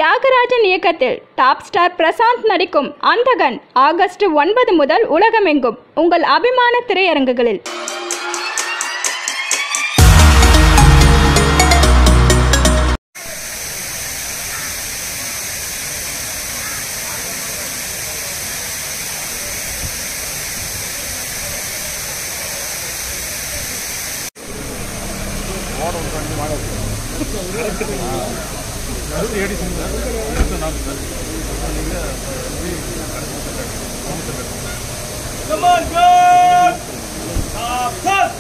தியாகராஜன் இயக்கத்தில் top star Prashanth நடிக்கும் அந்தகன் ஆகஸ்ட் ஒன்பது முதல் உலகமெங்கும் உங்கள் அபிமான திரையரங்குகளில் Come on, good! Stop, stop!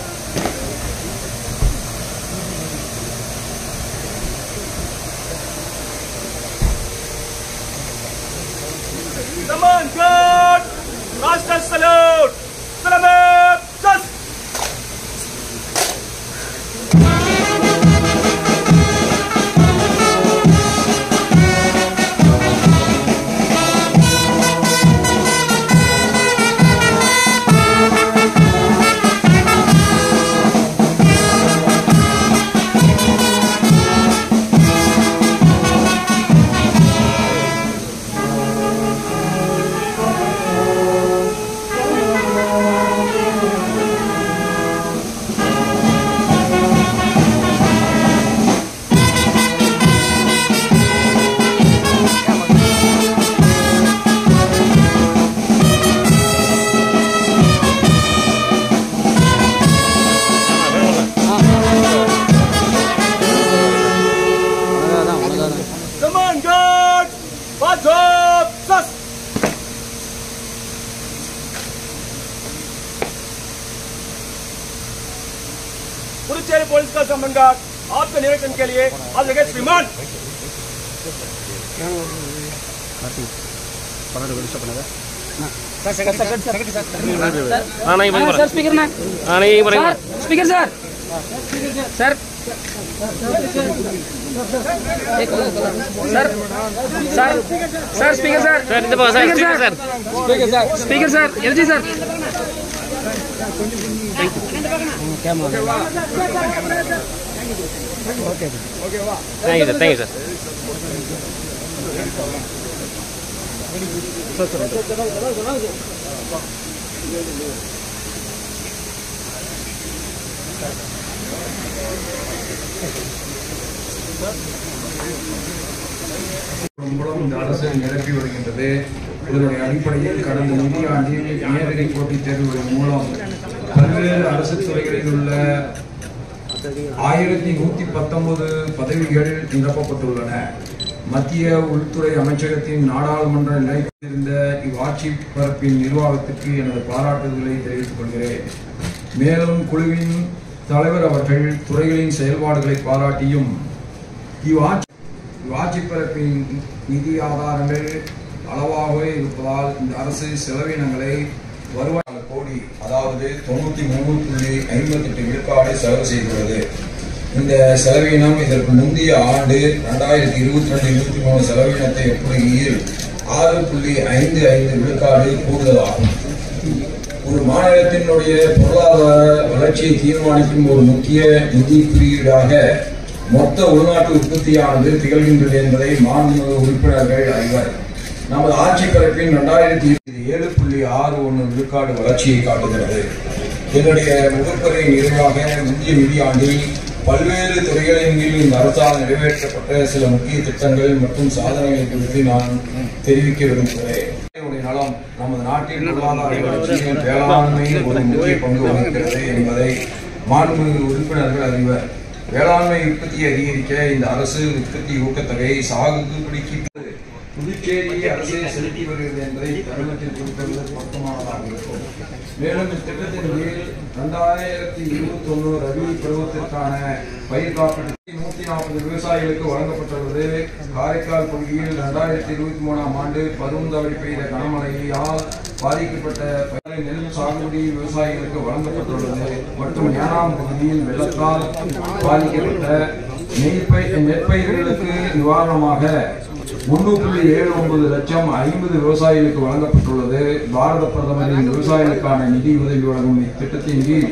Come on, good! Master salute! Salamat! Just! Come on, good! What's up? Just! Puducherry police का संबंध आपके निरीक्षण के लिए आज लगेज विमान సార్ స్పీకర్ నా sir speaker sir sir sir sir sir speaker sir speaker sir speaker sir LG sir thank you sir thank you sir மூலம் இந்த அரசு நிரப்பி வருகின்றது இதனுடைய அடிப்படையில் கடந்த நிதியாண்டில் நேரடி போட்டித் தேர்வுகளின் மூலம் பல்வேறு அரசு துறைகளில் உள்ள ஆயிரத்தி நூத்தி பத்தொன்பது பதவிகள் நிரப்பப்பட்டுள்ளன மத்திய உள்துறை அமைச்சகத்தின் நாடாளுமன்ற நிலைத்திருந்த இவ்வாட்சி பரப்பின் நிர்வாகத்துக்கு எனது பாராட்டுதல்களை தெரிவித்துக் கொள்கிறேன் மேலும் குழுவின் தலைவர் அவர்கள் துறைகளின் செயல்பாடுகளை பாராட்டியும் இவ்வாட்சி இவ்வாட்சி பரப்பின் நிதி ஆதாரங்கள் அளவாகவே இருப்பதால் இந்த அரசு செலவினங்களை வருவாய் கோடி அதாவது தொண்ணூத்தி மூணு புள்ளி ஐம்பத்தி எட்டு விழுக்காடு செலவு செய்துள்ளது இந்த செலவினம் இதற்கு முந்தைய ஆண்டு ரெண்டாயிரத்தி இருபத்தி ரெண்டு இருபத்தி மூணு செலவினத்தை ஒப்பிடுகையில் ஆறு புள்ளி ஐந்து ஐந்து விழுக்காடு கூடுதலாகும் ஒரு மாநிலத்தினுடைய பொருளாதார வளர்ச்சியை தீர்மானிக்கும் ஒரு முக்கிய நிதி குறியீடாக மொத்த உள்நாட்டு உற்பத்தியானது திகழ்கின்றது என்பதை மாண்புமிகு உறுப்பினர்கள் அறிவர் நமது ஆட்சி பரப்பின் இரண்டாயிரத்தி ஏழு புள்ளி ஆறு ஒன்று விழுக்காடு வளர்ச்சியை காட்டுகிறது என்னுடைய முகப்பறை நிறைவாக முந்தைய நிதியாண்டில் பல்வேறு துறைகளின் கீழ் இந்த அரசால் நிறைவேற்றப்பட்ட சில முக்கிய திட்டங்கள் மற்றும் சாதனைகள் குறித்து நான் தெரிவிக்க விரும்புகிறேன் என்னுடைய நலம் நமது நாட்டின் பொருளாதார வளர்ச்சியில் வேளாண்மை ஒரு முக்கிய பங்கு வகிக்கிறது என்பதை மாண்புமிகு உறுப்பினர்கள் அறிவர் வேளாண்மை உற்பத்தியை அதிகரிக்க இந்த அரசு உற்பத்தி ஊக்கத்தொகை சாகுபடிக்கு புதுச்சேரி அரசு செலுத்தி வருகிறது என்பதை தருணத்தில் குறிப்பிடுவது பொருத்தமானதாக இருக்கும் மேலும் இத்திட்டத்தின் கீழ் இரண்டாயிரத்தி இருபத்தி ஒன்று ரவி பருவத்திற்கான பயிர் காப்பீடு நூத்தி நாற்பது விவசாயிகளுக்கு வழங்கப்பட்டுள்ளது காரைக்கால் பகுதியில் இரண்டாயிரத்தி இருபத்தி மூணாம் ஆண்டு பருவந்தவழி பெய்த கனமழையால் பாதிக்கப்பட்ட பயிர் நெல் சாகுபடி விவசாயிகளுக்கு வழங்கப்பட்டுள்ளது மற்றும் ஏனாம் பகுதியில் வெள்ளத்தால் பாதிக்கப்பட்ட நெற்பை நெற்பயிர்களுக்கு நிவாரணமாக ஒன்று புள்ளி ஏழு ஒன்பது லட்சம் ஐம்பது விவசாயிகளுக்கு வழங்கப்பட்டுள்ளது பாரத பிரதமரின் விவசாயிகளுக்கான நிதி உதவி வழங்கும் இத்திட்டத்தின் கீழ்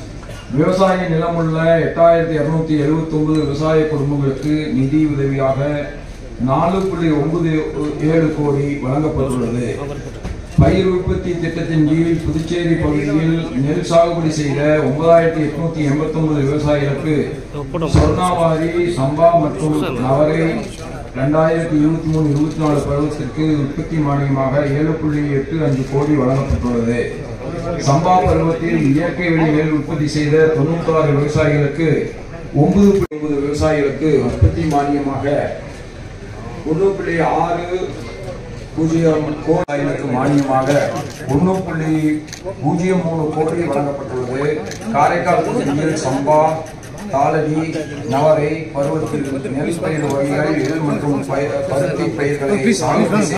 விவசாய நிலமுள்ள எட்டாயிரத்தி இருநூத்தி எழுபத்தி ஒன்பது விவசாய குடும்பங்களுக்கு நிதி உதவியாக நாலு புள்ளி ஒன்பது ஏழு கோடி வழங்கப்பட்டுள்ளது பயிர் உற்பத்தி திட்டத்தின் கீழ் புதுச்சேரி பகுதியில் நெல் சாகுபடி செய்த ஒன்பதாயிரத்தி எட்நூத்தி எண்பத்தி ஒன்பது விவசாயிகளுக்கு சொர்ணாவாரி சம்பா மற்றும் நவரை ரெண்டாயிரத்தி இருபத்தி மூணு இருபத்தி நாலு பருவத்திற்கு உற்பத்தி மானியமாக ஏழு புள்ளி எட்டு அஞ்சு கோடி வழங்கப்பட்டுள்ளது சம்பா பருவத்தில் இயற்கை வழி நெல் உற்பத்தி செய்த தொண்ணூத்தாறு விவசாயிகளுக்கு ஒன்பது புள்ளி ஒன்பது விவசாயிகளுக்கு உற்பத்தி மானியமாக ஒன்று புள்ளி ஆறு பூஜ்ஜியம் கோடிக்கு மானியமாக ஒன்று புள்ளி பூஜ்ஜியம் மூணு கோடி வழங்கப்பட்டுள்ளது காரைக்கால் பகுதியில் சம்பா தாளடி நவரை பருவத்தில் நெல் பயிர் வகைகள் எள் மற்றும் பயிர் பருத்தி பயிர்களை சாகுபடி செய்ய